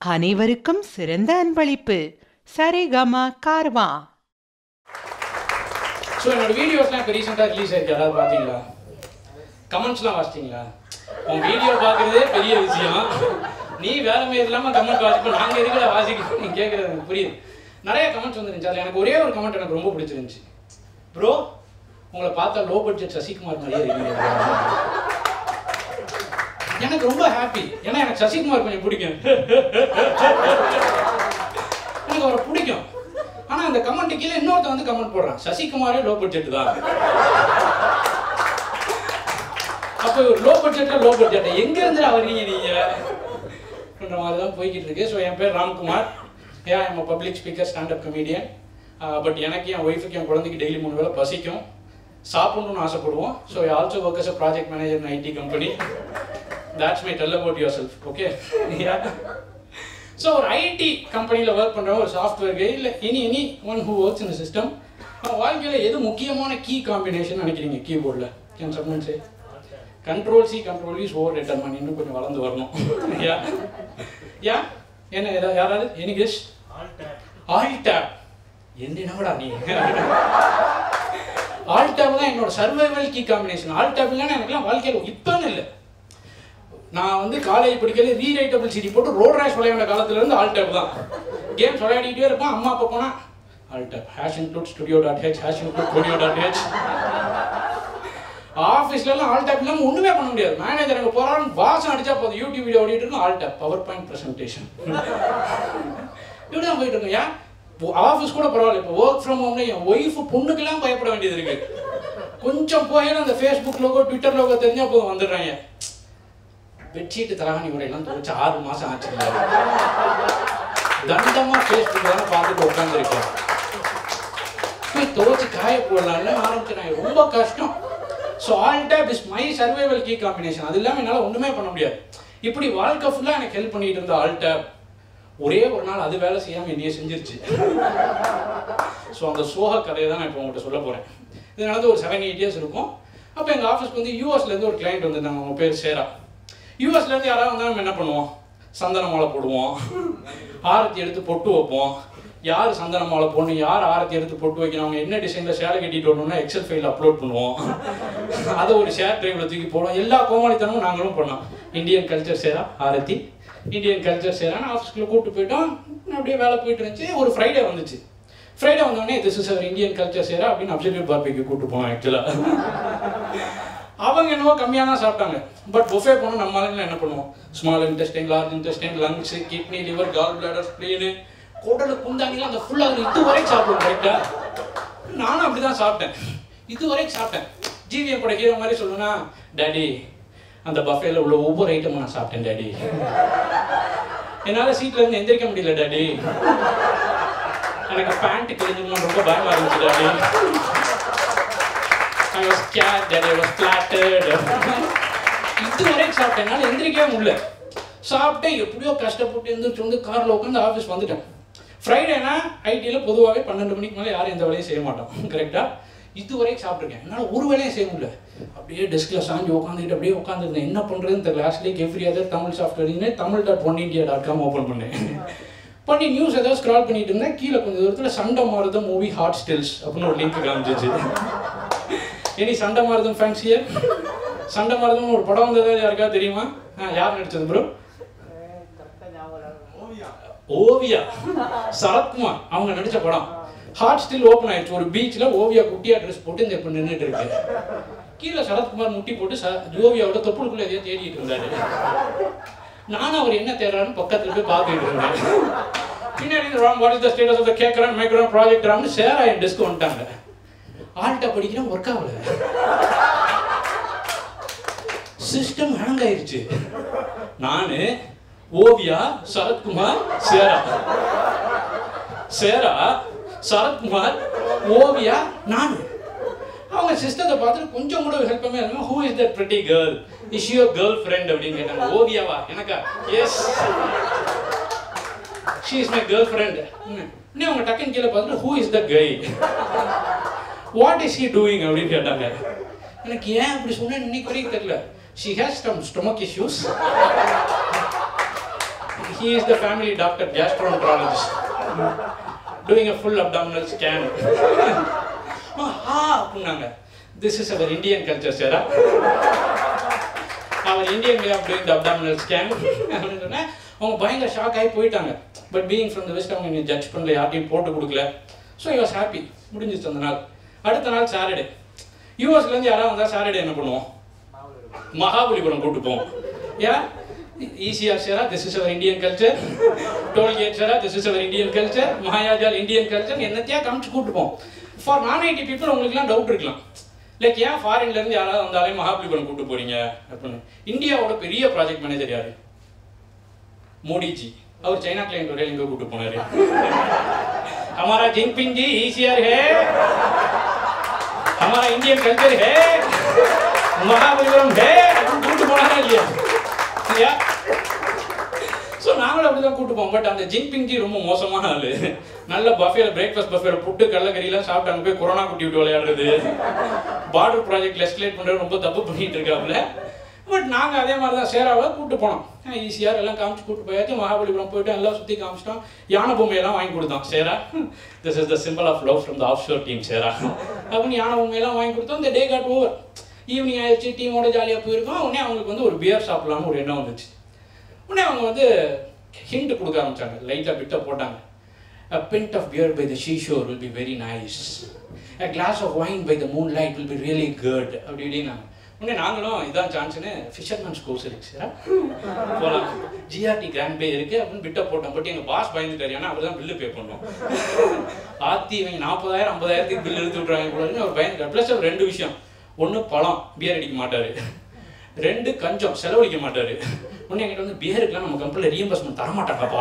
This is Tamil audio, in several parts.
அனைவருக்கும் சிறந்த அன்பளிப்பு சரிகமா கார்வா ஸோ என்னோட வீடியோஸ்லாம் இப்போ ரீசெண்டாக ரிலீஸ் ஆயிருக்கு யாராவது பார்த்தீங்களா கமெண்ட்ஸ்லாம் வாசிச்சிங்களா உன் வீடியோ பார்க்குறதே பெரிய விஷயம் நீ வேலை மாரி இல்லாமல் கமெண்ட் வாசிப்போம் நாங்கள் எதுக்குல வாசிக்கணும் நீ கேட்குறது எனக்கு புரியுது நிறைய கமெண்ட்ஸ் வந்துருந்துச்சு அதில் எனக்கு ஒரே ஒரு கமெண்ட் எனக்கு ரொம்ப பிடிச்சிருந்துச்சு ப்ரோ உங்களை பார்த்தா லோ பட்ஜெட் சசிகுமார் மாதிரியே இருக்கீங்க எனக்கு ரொம்ப ஹாப்பி ஏன்னா எனக்கு சசிகுமார் கொஞ்சம் பிடிக்கும் எனக்கு அவரை பிடிக்கும் ஆனா அந்த கமெண்ட் கீழே இன்னொருத்தன் வந்து கமெண்ட் போடுறான் சசிகுமாரே லோ பட்ஜெட் தான் அப்போ ஒரு லோ பட்ஜெட்ல லோ பட்ஜெட் எங்க இருந்து வர்றீங்க நீங்க என்ற மாதிரி தான் போய்கிட்டு இருக்கு ஸோ என் பேர் ராம்குமார் ஏன் am public speaker standup comedian but எனக்கு என் ஒய்ஃபுக்கு என் குழந்தைக்கு டெய்லி மூணு வேளை பசிக்கும் சாப்பிடணும்னு ஆசைப்படுவோம் so also work as a project manager in IT company that's my tell about yourself okay yeah so ஒரு ஐடி கம்பெனியில் ஒர்க் பண்ணுற ஒரு சாஃப்ட்வேர் கை இல்லை any any one who works in system வாழ்க்கையில் எது முக்கியமான கீ காம்பினேஷன் நினைக்கிறீங்க கீபோர்டில் can someone say control C control is over determine இன்னும் கொஞ்சம் வளர்ந்து வரணும் யா யா என்ன ஏதா யாராவது எனி கெஸ் ஆல் டேப் எந்த என்னடா நீ ஆல் டேப் தான் என்னோட survival key combination alt tab இல்லைன்னா எனக்குலாம் வாழ்க்கையில் இப்போன்னு இல்லை நான் வந்து காலேஜ் படிக்கிறது ரீரைட்டபிள் சிடி போட்டு ரோட் ரேஷ் விளையாட காலத்துல இருந்து ஆல் டேப் தான் கேம்ஸ் விளையாடிட்டே இருப்பேன் அம்மா அப்பா போனா alt tab hash include studio dot h hash include studio dot h ஆஃபீஸ்ல எல்லாம் ஆல் டேப் இல்லாமல் ஒண்ணுமே பண்ண முடியாது மேனேஜர் அங்கே போறான்னு வாசம் அடிச்சா போதும் யூடியூப் வீடியோ ஓடிட்டு இருக்கும் alt tab power point presentation இப்படி தான் போயிட்டு இருக்கோம் ஏன் ஆஃபீஸ் கூட பரவாயில்ல இப்போ ஒர்க் ஃப்ரம் ஹோம்ல என் ஒய்ஃப் பொண்ணுக்கெல்லாம் பயப்பட வேண்டியது இருக்கு கொஞ்சம் போயிடும் அந்த ஃபேஸ்புக் லோகோ ட்விட்டர் லோகோ தெரிஞ்சா போதும் வந்துடுறாங்க பெட்ஷீட் தலகாணி உரையெல்லாம் துவைச்சு ஆறு மாசம் ஆச்சு தண்டமா ஃபேஸ்புக் தானே பார்த்துட்டு உட்காந்துருக்கேன் போய் துவைச்சு காய போடலாம்ல ஆரம்பிச்சிட்டாங்க ரொம்ப கஷ்டம் so alt tab is my survival key combination அது இல்லாமல் என்னால் ஒன்றுமே பண்ண முடியாது இப்படி வாழ்க்கை ஃபுல்லாக எனக்கு ஹெல்ப் பண்ணிட்டு இருந்த ஆல் டேப் ஒரே ஒரு நாள் அது வேலை செய்யாமல் என்னையே செஞ்சிருச்சு ஸோ அந்த சோக கதையை தான் நான் இப்போ உங்கள்கிட்ட சொல்ல போகிறேன் இது நடந்து ஒரு செவன் எயிட் இயர்ஸ் இருக்கும் அப்போ எங்கள் ஆஃபீஸ்க்கு வந்து யூஎஸ்லேருந்து ஒரு கிளைண்ட் வந்திருந்தாங்க அவங்க பேர் சேரா யூஎஸ்ல இருந்து யாராவது வந்தால் நம்ம என்ன பண்ணுவோம் சந்தன மாலை போடுவோம் ஆரத்தி எடுத்து பொட்டு வைப்போம் யார் சந்தன மாலை போடணும் யார் ஆரத்தி எடுத்து பொட்டு வைக்கணும் அவங்க என்ன டிசைனில் சேலை கட்டிட்டு வரணும்னா எக்ஸல் ஃபைல் அப்லோட் பண்ணுவோம் அதை ஒரு ஷேர் டிரைவில் தூக்கி போடுவோம் எல்லா கோமாளித்தனமும் நாங்களும் பண்ணோம் இந்தியன் கல்ச்சர் சேரா ஆரத்தி இந்தியன் கல்ச்சர் சேரான்னு ஆஃபீஸ்க்குள்ளே கூப்பிட்டு போயிட்டோம் அப்படியே வேலை போயிட்டு இருந்துச்சு ஒரு ஃப்ரைடே வந்துச்சு ஃப்ரைடே வந்தோடனே this is our Indian culture Sarah அப்படின்னு அப்சல்யூட் பார்பிக்கு கூப்பிட்டு போனோம் ஆக்சுவலாக அவங்க என்னவோ கம்மியாக தான் சாப்பிட்டாங்க பட் புஃபே போனால் நம்ம ஆளுங்க என்ன பண்ணுவோம் small intestine large intestine lungs kidney liver gall bladder spleen குடல் குந்தாண்டிலாம் அந்த ஃபுல்லாக அவர் இது வரைக்கும் சாப்பிடுவோம் கரெக்டாக நானும் அப்படி தான் சாப்பிட்டேன் இது வரைக்கும் சாப்பிட்டேன் ஜிவிஎம் கூட ஹீரோ மாதிரி சொல்லுனா டேடி அந்த பஃபேல உள்ள ஒவ்வொரு ஐட்டமும் நான் சாப்பிட்டேன் டேடி என்னால் சீட்ல இருந்து எந்திரிக்க முடியல டேடி எனக்கு பேண்ட் கிழிஞ்சிடணும் ரொம்ப பயமா இருந்துச்சு daddy I was scared that I was flattered. இதுவரைக்கும் சாப்பிட்டேன் என்னால் எந்திரிக்கவே முடியல சாப்பிட்டு எப்படியோ கஷ்டப்பட்டு எந்திரிச்சு வந்து காரில் உட்காந்து ஆஃபீஸ் வந்துட்டேன் ஃப்ரைடேனா ஐடியில் பொதுவாகவே பன்னெண்டு மணிக்கு மேலே யாரும் எந்த வேலையும் செய்ய மாட்டோம் கரெக்டாக இது வரைக்கும் சாப்பிட்ருக்கேன் என்னால் ஒரு வேலையும் செய்ய முடியல அப்படியே டெஸ்கில் சாஞ்சி உட்காந்துட்டு அப்படியே உட்காந்துருந்தேன் என்ன பண்ணுறதுன்னு தெரியல ஆக்சுவலி எவ்ரி அதர் தமிழ் சாஃப்ட்வேர்னு Tamil dot one India dot com open பண்ணேன் பண்ணி நியூஸ் ஏதாவது ஸ்க்ரால் பண்ணிட்டு இருந்தேன் கீழே கொஞ்சம் தூரத்தில் சண்டை மாறுத மூவி ஹாட் ஸ்டில்ஸ் அப்படின்னு ஒரு லிங்க் காமிச்சிச்சு இனி சண்டை மாறுதம் ஃபேன்ஸ் ஹியர் சண்டை மாறுதம் ஒரு படம் வந்ததா யாருக்கா தெரியுமா ஆ யார் நடிச்சது ப்ரோ ஓவியா சரத்குமார் அவங்க நடிச்ச படம் ஹாட் ஸ்டில் ஓப்பன் ஆயிடுச்சு ஒரு பீச்சில் ஓவியா குட்டியா ட்ரெஸ் போட்டு இந்த இப்போ நின்றுட்டு இருக்கு கீழே சரத்குமார் முட்டி போட்டு ச ஓவியாவோட தொப்புளுக்குள்ள எதையோ தேடிட்டு இருந்தாரு நானும் அவர் என்ன தேடுறாருன்னு பக்கத்துல போய் பார்த்துட்டு இருந்தேன் பின்னாடி Ram what is the status of the கேட்கறான் மைக்ரோன் ப்ராஜெக்ட் ராம்னு சேரா என் டெஸ்க் வந்துட்டாங்க ஆல்ட்ட படிக்கிறேன் ஒர்க் ஆகல சிஸ்டம் ஹேங் ஆயிருச்சு நானு ஓவியா சரத்குமார் சேரா சேரா சரத்குமார் ஓவியா நான் அவங்க சிஸ்டத்தை பார்த்துட்டு கொஞ்சம் கூட ஹெல்ப்பமே இல்லாம who is that pretty girl is your girlfriend அப்படின்னு கேட்டாங்க ஓவியாவா எனக்கா yes she is my girlfriend இன்னும் அவங்க டக்குன்னு கீழே பார்த்துட்டு who is the guy what is he doing அப்படின்னு கேட்டாங்க எனக்கு ஏன் அப்படி சொன்னேன்னு இன்னைக்கு வரைக்கும் தெரியல she has some stomach issues he is the family doctor, gastroenterologist, doing a full abdominal scan. ஆ அப்படின்னாங்க this is our Indian culture Sarah our Indian way of doing the abdominal scan அப்படின்னு சொன்னேன் அவங்க பயங்கர ஷாக் ஆகி போயிட்டாங்க but being from the west அவங்க நீ ஜட்ஜ் பண்ணல யார்ட்டையும் போட்டு கொடுக்கல ஸோ யூ வாஸ் ஹாப்பி முடிஞ்சிச்சு அந்த நாள் அடுத்த நாள் சாட்டர்டே யூஎஸ்லேருந்து யாராவது வந்தால் சாட்டர்டே என்ன பண்ணுவோம் மகாபலிபுரம் கூட்டு போவோம் ஏன் ஈஸியாக Sarah this is our Indian culture toll gate Sarah this is our Indian culture மகாயாஜால் இந்தியன் கல்ச்சர் என்னத்தையா காமிச்சு கூட்டு போவோம் ஃபார் நான் ஐடி பீப்புள் உங்களுக்குலாம் டவுட் இருக்கலாம் லைக் ஏன் ஃபாரின்ல இருந்து யாராவது வந்தாலே மகாபலிபுரம் கூட்டு போறீங்க அப்படின்னு இந்தியாவோட பெரிய ப்ராஜெக்ட் மேனேஜர் யாரு மோடிஜி அவர் சைனா கிளைண்ட் ஒரே எங்க கூட்டு போனாரு हमारा जिनपिंग जी ईसीआर है हमारा इंडियन कल्चर है மகாபலிபுரம் ஹே அப்படின்னு கூட்டு போனாரா இல்லையா இல்லையா ஸோ நாங்களும் அப்படி தான் கூட்டு போவோம் பட் அந்த ஜின்பிங் ஜி ரொம்ப மோசமான ஆளு நல்ல பஃபேல பிரேக்ஃபாஸ்ட் பஃபேல புட்டு கடலக்கறிலாம் சாப்பிட்டு அங்கே போய் கொரோனா குட்டி விட்டு விளையாடுறது பார்டர் ப்ராஜெக்ட் எஸ்கலேட் பண்ணுறது ரொம்ப தப்பு பண்ணிட்டு இருக்காப்புல பட் நாங்கள் அதே மாதிரி தான் சேராவை கூட்டு போனோம் ஈஸியாக எல்லாம் காமிச்சு கூட்டு போயாச்சு மகாபலிபுரம் போயிட்டு எல்லாம் சுற்றி காமிச்சிட்டோம் யானை பொம்மையெல்லாம் வாங்கி கொடுத்தோம் Sarah this is the simple of love from the offshore team Sarah அப்படின்னு யானை பொம்மையெல்லாம் வாங்கி கொடுத்தோம் இந்த டே காட் ஓவர் ஈவினிங் ஆயிடுச்சு டீமோட ஜாலியாக போயிருக்கோம் உடனே அவங்களுக்கு வந்து ஒரு பியர் சாப்பிடலாம்னு ஒரு எண்ணம் வந்துச்சு உடனே அவங்க வந்து ஹிண்ட் கொடுக்க ஆரம்பிச்சாங்க லைட்டாக பிட்டை போட்டாங்க A pint of beer by the seashore will be very nice. A glass of wine by the moonlight will be really good. அப்படி இப்படின்னாங்க உடனே நாங்களும் இதான் சான்ஸ்னு ஃபிஷர்மேன்ஸ் கோர்ஸ் இருக்கு சார் போகலாம் ஜிஆர்டி கிராண்ட் பே இருக்கு அப்படின்னு பிட்டை போட்டோம் பட் எங்கள் பாஸ் பயந்துட்டாரு ஏன்னா அவர் தான் பில்லு பே பண்ணோம் ஆத்தி இவங்க நாற்பதாயிரம் ஐம்பதாயிரத்துக்கு பில் எடுத்து விட்றாங்க கூடாதுன்னு அவர் பயந்துட்டார் ப்ளஸ் அவர் ரெண்டு விஷயம் ஒன்று பழம் பியர் அடிக்க மாட்டார் ரெண்டு கஞ்சம் செலவழிக்க மாட்டாரு உடனே என்கிட்ட வந்து பியருக்குலாம் நம்ம கம்பெனியில் ரீஎம்பர்ஸ்மெண்ட் தர மாட்டாங்கப்பா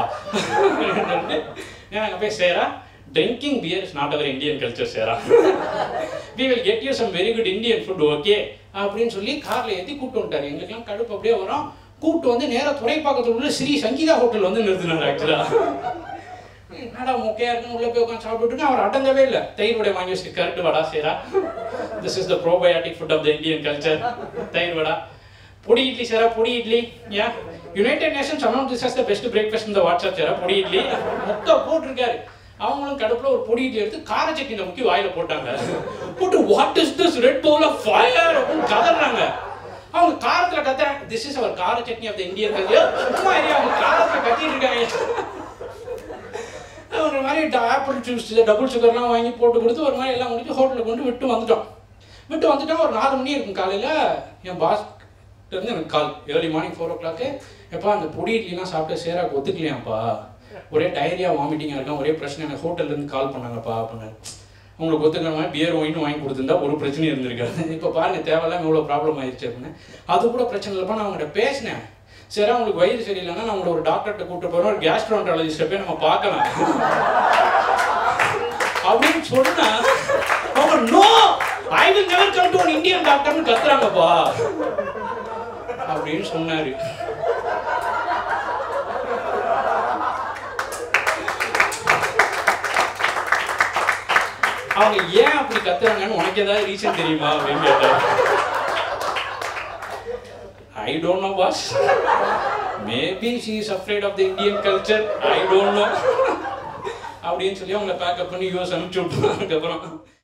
அங்கே போய் Sarah drinking beer is not our Indian culture Sarah we will get you some very good Indian food okay அப்படின்னு சொல்லி காரில் ஏற்றி கூப்பிட்டு வந்துட்டார் எங்களுக்குலாம் கடுப்பு அப்படியே வரும் கூப்பிட்டு வந்து நேராக துறைப்பாக்கத்தில் உள்ள ஸ்ரீ சங்கீதா ஹோட்டல் வந்து நிறுத்தினார் ஆக்சுவலாக என்னடா மொக்கையா இருக்குன்னு உள்ள போய் உட்காந்து சாப்பிட்டுட்டு அவர் அடங்கவே இல்லை தயிர் வடை வாங்கி வச்சு correct vada Sarah this is the probiotic food of the Indian culture தயிர் vada podi idli Sarah podi idli yeah United Nations announce this as the best breakfast இந்த வாட்ஸ்அப் சேரா பொடி இட்லி மொத்தம் போட்டிருக்காரு அவங்களும் கடுப்புல ஒரு பொடி இட்லி எடுத்து கார சட்னி முக்கி வாயில போட்டாங்க போட்டு what is this red bowl of fire அப்படின்னு கதறாங்க அவங்க காரத்துல கத்துறாங்க this is our kara chutney of the Indian culture சும்மா இல்லையா அவங்க காரத்துல கத்திட்டு இருக்காங்க ஒரு மாதிரி ஆப்பிள் ஜூஸ் டபுள் சுகர்லாம் வாங்கி போட்டு கொடுத்து ஒரு மாதிரி எல்லாம் முடிச்சு ஹோட்டலுக்கு கொண்டு விட்டு வந்துட்டோம் விட்டு வந்துட்டோம் ஒரு நாலு மணி இருக்கும் காலையில் என் பாஸ் இருந்து எனக்கு call early morning four o'clock எப்பா அந்த பொடி இட்லிலாம் சாப்பிட்டு சேராக்கு ஒத்துக்கலையாப்பா ஒரே டயரியா வாமிட்டிங்காக இருக்கும் ஒரே பிரச்சனை எனக்கு ஹோட்டல்லேருந்து கால் பண்ணாங்கப்பா அப்படின்னு உங்களுக்கு ஒத்துக்கிற மாதிரி பியர் ஒயின் வாங்கி கொடுத்துருந்தா ஒரு பிரச்சனையும் இருந்திருக்காது இப்போ பாருங்க தேவையில்லாம இவ்வளோ ப்ராப்ளம் ஆயிடுச்சு அப்படின்னு அது கூட பிரச்சனை இல்லைப்பா நான் அவங்ககிட்ட பேசினேன் சரி உங்களுக்கு வயிறு சரியில்லைன்னா நான் உங்களை ஒரு டாக்டர்கிட்ட கூப்பிட்டு போகிறோம் ஒரு கேஸ்ட்ரோன்டாலஜிஸ்ட்டை போய் நம்ம பார்க்கலாம் அப்படின்னு சொன்னா அவங்க no I will never come to an Indian டாக்டர்னு கத்துறாங்கப்பா அப்படின்னு சொன்னாரு அவங்க ஏன் அப்படி கத்துறாங்கன்னு உனக்கு ஏதாவது ரீசன் தெரியுமா அப்படின்னு கேட்டாரு I don't know boss maybe she is afraid of the Indian culture I don't know அப்படின்னு சொல்லி அவங்கள பேக்கப் பண்ணி யூஎஸ் அனுப்பிச்சு விட்டோம் அதுக்கப்புறம்